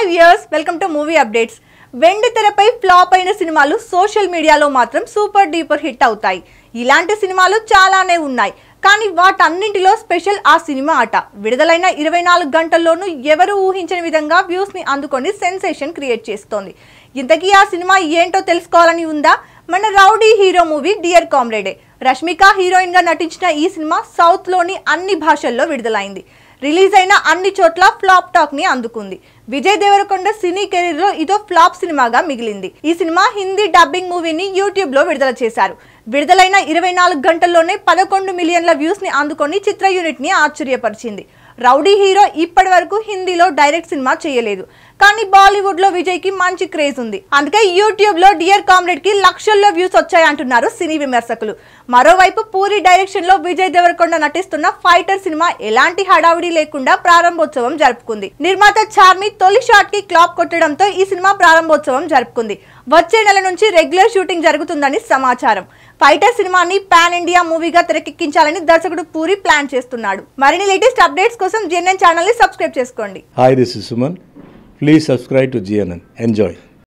Hi viewers welcome to movie updates వెండి తెరపై flop అయిన సినిమాలు సోషల్ మీడియాలో మాత్రం సూపర్ డీపర్ హిట్ అవుతాయి ఇలాంటి సినిమాలు చాలానే ఉన్నాయి కానీ వాటన్నింటిలో స్పెషల్ ఆ సినిమా ఆట విడుదలైన ఇరవై నాలుగు గంటల్లోనూ ఎవరు ఊహించని విధంగా వ్యూస్ ని అందుకొని సెన్సేషన్ క్రియేట్ చేస్తోంది ఇంతకీ ఆ సినిమా ఏంటో తెలుసుకోవాలని ఉందా మన రౌడీ హీరో మూవీ డియర్ కామ్రేడే రష్మిక హీరోయిన్ గా నటించిన ఈ సినిమా సౌత్ లోని అన్ని భాషల్లో విడుదలైంది రిలీజ్ అయిన అన్ని చోట్ల ఫ్లాప్ టాక్ ని అందుకుంది విజయ్ దేవరకొండ సినీ కెరీర్ లో ఇదో ఫ్లాప్ సినిమాగా మిగిలింది ఈ సినిమా హిందీ డబ్బింగ్ మూవీని యూట్యూబ్ లో విడుదల చేశారు విడుదలైన ఇరవై నాలుగు గంటల్లోనే పదకొండు మిలియన్ల వ్యూస్ ని అందుకొని చిత్ర యూనిట్ ని ఆశ్చర్యపరిచింది రౌడీ హీరో ఇప్పటి వరకు హిందీలో డైరెక్ట్ సినిమా చేయలేదు కానీ బాలీవుడ్ లో విజయ్ కి మంచి క్రేజ్ ఉంది అందుకే యూట్యూబ్ లో డియర్ కామ్రేడ్ కి లక్షల్లో వ్యూస్ వచ్చాయంటున్నారు సినీ విమర్శకులు మరోవైపు పూరి డైరెక్షన్ లో విజయ్ దేవరకొండ నటిస్తున్న ఫైటర్ సినిమా ఎలాంటి హడావుడి లేకుండా ప్రారంభోత్సవం జరుపుకుంది నిర్మాత చార్మి తొలి షాట్ కి క్లాప్ కొట్టడంతో ఈ సినిమా ప్రారంభోత్సవం జరుపుకుంది వచ్చే నెల నుంచి రెగ్యులర్ షూటింగ్ జరుగుతుందని సమాచారం ఫైటర్ సినిమాని పాన్ ఇండియా మూవీగా తెరకెక్కించాలని దర్శకుడు పూరి ప్లాన్ చేస్తున్నాడు మరిన్ని లేటెస్ట్ అప్డేట్స్ కోసం జెన్ఎన్ ఛానల్ ని సబ్స్క్రైబ్ చేసుకోండి Hi, this is Suman. Please subscribe to GNN. Enjoy.